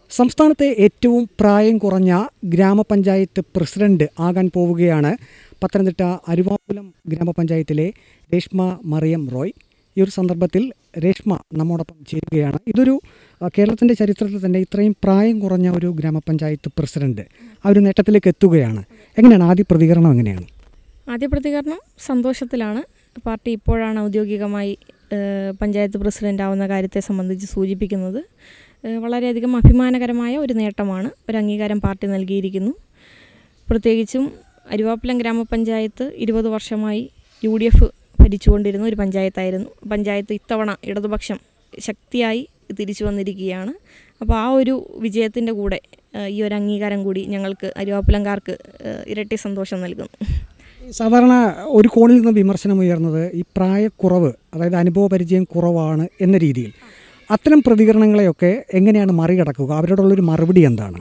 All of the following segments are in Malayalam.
സംസ്ഥാനത്തെ ഏറ്റവും പ്രായം കുറഞ്ഞ ഗ്രാമപഞ്ചായത്ത് പ്രസിഡന്റ് ആകാൻ പോവുകയാണ് പത്തനംതിട്ട അരുവാപ്പുലം ഗ്രാമപഞ്ചായത്തിലെ രേഷ്മ മറിയം റോയ് ഈ ഒരു സന്ദർഭത്തിൽ രേഷ്മ നമ്മോടൊപ്പം ചേരുകയാണ് ഇതൊരു അഹ്, കേരളത്തിൻ്റെ ചരിത്രത്തിൽ തന്നെ ഇത്രയും പ്രായം കുറഞ്ഞ ഒരു ഗ്രാമപഞ്ചായത്ത് പ്രസിഡന്റ് ആ ഒരു നേട്ടത്തിലേക്ക് എത്തുകയാണ് എങ്ങനെയാണ് ആദ്യ പ്രതികരണം എങ്ങനെയാണ് ആദ്യ പ്രതികരണം സന്തോഷത്തിലാണ് പാർട്ടി ഇപ്പോഴാണ് ഔദ്യോഗികമായി ഏഹ്, പഞ്ചായത്ത് പ്രസിഡന്റ് ആവുന്ന കാര്യത്തെ സംബന്ധിച്ച് സൂചിപ്പിക്കുന്നത് ഏഹ്, വളരെയധികം അഭിമാനകരമായ ഒരു നേട്ടമാണ് ഒരു അംഗീകാരം പാർട്ടി നൽകിയിരിക്കുന്നു പ്രത്യേകിച്ചും അരുവാപ്പലം ഗ്രാമപഞ്ചായത്ത് ഇരുപത് വർഷമായി യു ഡി എഫ് ഭരിച്ചുകൊണ്ടിരുന്ന ഒരു പഞ്ചായത്തായിരുന്നു പഞ്ചായത്ത് ഇത്തവണ ഇടതുപക്ഷം ശക്തിയായി തിരിച്ചു വന്നിരിക്കുകയാണ് അപ്പോൾ ആ ഒരു വിജയത്തിൻ്റെ കൂടെ ഏഹ്, ഈ ഒരു അംഗീകാരം കൂടി ഞങ്ങൾക്ക് അരുവാപ്പലംകാർക്ക് ഏഹ്, ഇരട്ടി സന്തോഷം നൽകുന്നു സാധാരണ ഒരു കോണിൽ നിന്ന് വിമർശനം ഉയർന്നത് ഈ പ്രായക്കുറവ് അതായത് അനുഭവ പരിചയം കുറവാണ് എന്ന രീതിയിൽ അത്തരം പ്രതികരണങ്ങളെയൊക്കെ എങ്ങനെയാണ് മറികടക്കുക അവരോടുള്ളൊരു മറുപടി എന്താണ്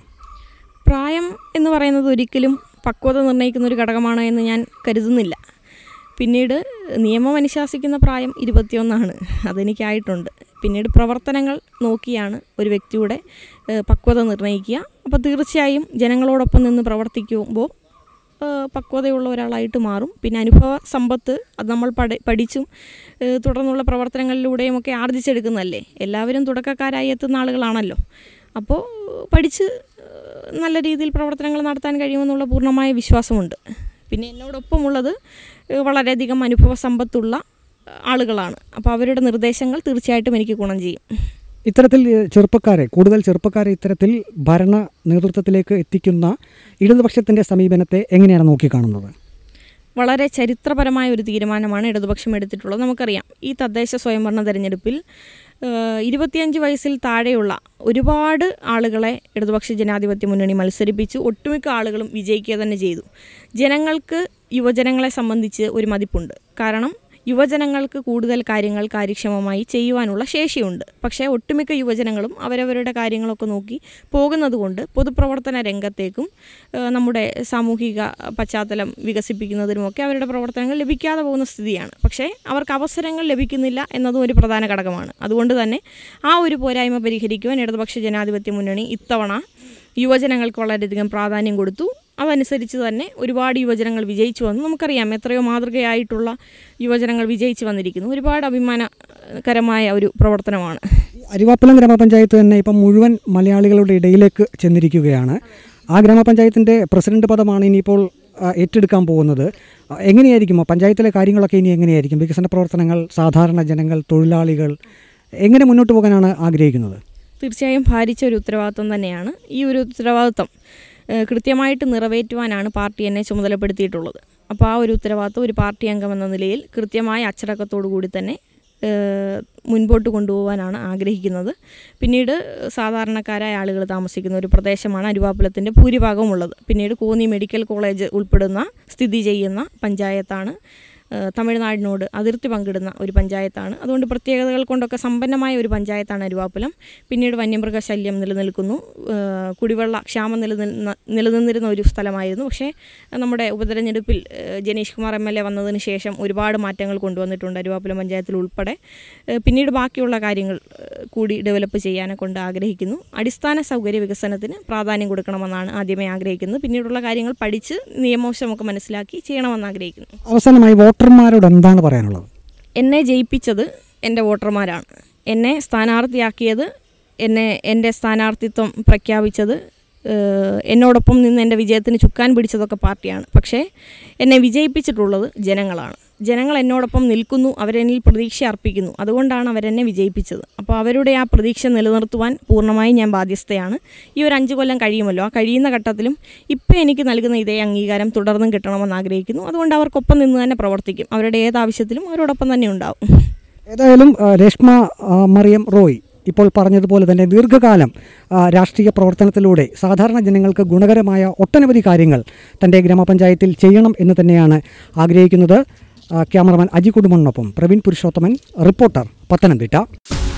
പ്രായം എന്ന് പറയുന്നത് ഒരിക്കലും പക്വത നിർണ്ണയിക്കുന്ന ഒരു ഘടകമാണ് എന്ന് ഞാൻ കരുതുന്നില്ല പിന്നീട് നിയമം അനുശാസിക്കുന്ന പ്രായം ഇരുപത്തിയൊന്നാണ് അതെനിക്കായിട്ടുണ്ട് പിന്നീട് പ്രവർത്തനങ്ങൾ നോക്കിയാണ് ഒരു വ്യക്തിയുടെ ഏഹ്, പക്വത നിർണ്ണയിക്കുക അപ്പോൾ തീർച്ചയായും ജനങ്ങളോടൊപ്പം നിന്ന് പ്രവർത്തിക്കുമ്പോൾ ഏഹ്, പക്വതയുള്ള ഒരാളായിട്ട് മാറും പിന്നെ അനുഭവ സമ്പത്ത് അത് നമ്മൾ പഠി പഠിച്ചും ഏഹ്, തുടർന്നുള്ള പ്രവർത്തനങ്ങളിലൂടെയും ഒക്കെ ആർജിച്ചെടുക്കുന്നതല്ലേ എല്ലാവരും തുടക്കക്കാരായി എത്തുന്ന ആളുകളാണല്ലോ അപ്പോൾ പഠിച്ച് ഏഹ്, നല്ല രീതിയിൽ പ്രവർത്തനങ്ങൾ നടത്താൻ കഴിയുമെന്നുള്ള പൂർണ്ണമായ വിശ്വാസമുണ്ട് പിന്നെ എന്നോടൊപ്പമുള്ളത് ഏഹ്, വളരെയധികം അനുഭവ സമ്പത്തുള്ള ഏഹ്, ആളുകളാണ് അപ്പോൾ അവരുടെ നിർദ്ദേശങ്ങൾ തീർച്ചയായിട്ടും എനിക്ക് ഗുണം ചെയ്യും ഇത്തരത്തിൽ ഏഹ്, ചെറുപ്പക്കാരെ കൂടുതൽ ചെറുപ്പക്കാരെ ഇത്തരത്തിൽ ഭരണ നേതൃത്വത്തിലേക്ക് എത്തിക്കുന്ന ഇടതുപക്ഷത്തിൻ്റെ സമീപനത്തെ എങ്ങനെയാണ് നോക്കിക്കാണുന്നത് വളരെ ചരിത്രപരമായ ഒരു തീരുമാനമാണ് ഇടതുപക്ഷം എടുത്തിട്ടുള്ളത് നമുക്കറിയാം ഈ തദ്ദേശ സ്വയംഭരണ തെരഞ്ഞെടുപ്പിൽ ഏഹ്, ഇരുപത്തിയഞ്ച് വയസ്സിൽ താഴെയുള്ള ഒരുപാട് ആളുകളെ ഇടതുപക്ഷ ജനാധിപത്യ മുന്നണി മത്സരിപ്പിച്ചു ഒട്ടുമിക്ക ആളുകളും വിജയിക്കുക തന്നെ ചെയ്തു ജനങ്ങൾക്ക് യുവജനങ്ങളെ സംബന്ധിച്ച് ഒരു മതിപ്പുണ്ട് കാരണം യുവജനങ്ങൾക്ക് കൂടുതൽ കാര്യങ്ങൾ കാര്യക്ഷമമായി ചെയ്യുവാനുള്ള ശേഷിയുണ്ട് പക്ഷേ ഒട്ടുമിക്ക യുവജനങ്ങളും അവരവരുടെ കാര്യങ്ങളൊക്കെ നോക്കി പോകുന്നത് കൊണ്ട് പൊതുപ്രവർത്തന രംഗത്തേക്കും ഏഹ്, നമ്മുടെ സാമൂഹിക പശ്ചാത്തലം വികസിപ്പിക്കുന്നതിനുമൊക്കെ അവരുടെ പ്രവർത്തനങ്ങൾ ലഭിക്കാതെ പോകുന്ന സ്ഥിതിയാണ് പക്ഷേ അവർക്ക് അവസരങ്ങൾ ലഭിക്കുന്നില്ല എന്നതും ഒരു പ്രധാന ഘടകമാണ് അതുകൊണ്ട് തന്നെ ആ ഒരു പോരായ്മ പരിഹരിക്കുവാൻ ഇടതുപക്ഷ ജനാധിപത്യ മുന്നണി ഇത്തവണ യുവജനങ്ങൾക്ക് വളരെയധികം പ്രാധാന്യം കൊടുത്തു അതനുസരിച്ച് തന്നെ ഒരുപാട് യുവജനങ്ങൾ വിജയിച്ചു വന്നു നമുക്കറിയാം എത്രയോ മാതൃകയായിട്ടുള്ള യുവജനങ്ങൾ വിജയിച്ചു വന്നിരിക്കുന്നു ഒരുപാട് അഭിമാനകരമായ ഒരു പ്രവർത്തനമാണ് അരുവാപ്പലം ഗ്രാമപഞ്ചായത്ത് തന്നെ ഇപ്പം മുഴുവൻ മലയാളികളുടെ ഇടയിലേക്ക് ചെന്നിരിക്കുകയാണ് ആ ഗ്രാമപഞ്ചായത്തിൻ്റെ പ്രസിഡന്റ് പദമാണ് ഇനിയിപ്പോൾ ആ, ഏറ്റെടുക്കാൻ പോകുന്നത് ആ, എങ്ങനെയായിരിക്കും ആ പഞ്ചായത്തിലെ കാര്യങ്ങളൊക്കെ ഇനി എങ്ങനെയായിരിക്കും വികസന പ്രവർത്തനങ്ങൾ സാധാരണ ജനങ്ങൾ തൊഴിലാളികൾ എങ്ങനെ മുന്നോട്ട് പോകാനാണ് ആഗ്രഹിക്കുന്നത് തീർച്ചയായും ഭാരിച്ച ഒരു ഉത്തരവാദിത്വം തന്നെയാണ് ഈ ഒരു ഉത്തരവാദിത്വം ഏഹ്, കൃത്യമായിട്ട് നിറവേറ്റുവാനാണ് പാർട്ടി എന്നെ ചുമതലപ്പെടുത്തിയിട്ടുള്ളത് അപ്പോൾ ആ ഒരു ഉത്തരവാദിത്വം ഒരു പാർട്ടി അംഗം എന്ന നിലയിൽ കൃത്യമായ അച്ചടക്കത്തോടു കൂടി തന്നെ ഏഹ്, മുൻപോട്ട് കൊണ്ടുപോകാനാണ് ആഗ്രഹിക്കുന്നത് പിന്നീട് സാധാരണക്കാരായ ആളുകൾ താമസിക്കുന്ന ഒരു പ്രദേശമാണ് അരുവാപ്പുലത്തിൻ്റെ ഭൂരിഭാഗവും ഉള്ളത് പിന്നീട് കോന്നി മെഡിക്കൽ കോളേജ് ഉൾപ്പെടുന്ന സ്ഥിതി ചെയ്യുന്ന പഞ്ചായത്താണ് ഏഹ് തമിഴ്നാടിനോട് അതിർത്തി പങ്കിടുന്ന ഒരു പഞ്ചായത്താണ് അതുകൊണ്ട് പ്രത്യേകതകൾ കൊണ്ടൊക്കെ സമ്പന്നമായ ഒരു പഞ്ചായത്താണ് അരുവാപ്പുലം പിന്നീട് വന്യമൃഗ ശല്യം നിലനിൽക്കുന്നു ഏഹ് കുടിവെള്ള ക്ഷാമം നിലനിന്ന നിലനിന്നിരുന്ന ഒരു സ്ഥലമായിരുന്നു പക്ഷേ നമ്മുടെ ഉപതെരഞ്ഞെടുപ്പിൽ ഏഹ് Janeesh Kumar M L A വന്നതിന് ശേഷം ഒരുപാട് മാറ്റങ്ങൾ കൊണ്ടുവന്നിട്ടുണ്ട് അരുവാപ്പുലം പഞ്ചായത്തിൽ ഉൾപ്പെടെ ഏഹ് പിന്നീട് ബാക്കിയുള്ള കാര്യങ്ങൾ ഏഹ് കൂടി ഡെവലപ്പ് ചെയ്യാനെ കൊണ്ട് ആഗ്രഹിക്കുന്നു അടിസ്ഥാന സൗകര്യ വികസനത്തിന് പ്രാധാന്യം കൊടുക്കണമെന്നാണ് ആദ്യമേ ആഗ്രഹിക്കുന്നത് പിന്നീടുള്ള കാര്യങ്ങൾ പഠിച്ച് നിയമവശമൊക്കെ മനസ്സിലാക്കി ചെയ്യണമെന്ന് ആഗ്രഹിക്കുന്നു അവസാനമായി വോട്ടർമാരോട് എന്താണ് പറയാനുള്ളത് എന്നെ ജയിപ്പിച്ചത് എൻ്റെ വോട്ടർമാരാണ് എന്നെ സ്ഥാനാർത്ഥിയാക്കിയത് എന്നെ എൻ്റെ സ്ഥാനാർത്ഥിത്വം പ്രഖ്യാപിച്ചത് ഏഹ്, എന്നോടൊപ്പം നിന്ന് എൻ്റെ വിജയത്തിന് ചുക്കാൻ പിടിച്ചതൊക്കെ പാർട്ടിയാണ് പക്ഷേ എന്നെ വിജയിപ്പിച്ചിട്ടുള്ളത് ജനങ്ങളാണ് ജനങ്ങൾ എന്നോടൊപ്പം നിൽക്കുന്നു അവരെന്നിൽ പ്രതീക്ഷ അർപ്പിക്കുന്നു അതുകൊണ്ടാണ് അവരെന്നെ വിജയിപ്പിച്ചത് അപ്പോൾ അവരുടെ ആ പ്രതീക്ഷ നിലനിർത്തുവാൻ പൂർണ്ണമായും ഞാൻ ബാധ്യസ്ഥയാണ് ഈ ഒരു അഞ്ച് കൊല്ലം കഴിയുമല്ലോ ആ കഴിയുന്ന ഘട്ടത്തിലും ഇപ്പോൾ എനിക്ക് നൽകുന്ന ഇതേ അംഗീകാരം തുടർന്നും കിട്ടണമെന്ന് ആഗ്രഹിക്കുന്നു അതുകൊണ്ട് അവർക്കൊപ്പം നിന്ന് തന്നെ പ്രവർത്തിക്കും അവരുടെ ഏത് ആവശ്യത്തിലും അവരോടൊപ്പം തന്നെ ഉണ്ടാവും ഏതായാലും ആ, രേഷ്മ ആ, മറിയം റോയ് ഇപ്പോൾ പറഞ്ഞതുപോലെ തന്നെ ദീർഘകാലം ആ, രാഷ്ട്രീയ പ്രവർത്തനത്തിലൂടെ സാധാരണ ജനങ്ങൾക്ക് ഗുണകരമായ ഒട്ടനവധി കാര്യങ്ങൾ തൻ്റെ ഗ്രാമപഞ്ചായത്തിൽ ചെയ്യണം എന്ന് തന്നെയാണ് ആഗ്രഹിക്കുന്നത് ആ, ക്യാമറമാൻ അജി കുടുംബനൊപ്പം പ്രവീൺ പുരുഷോത്തമൻ റിപ്പോർട്ടർ പത്തനംതിട്ട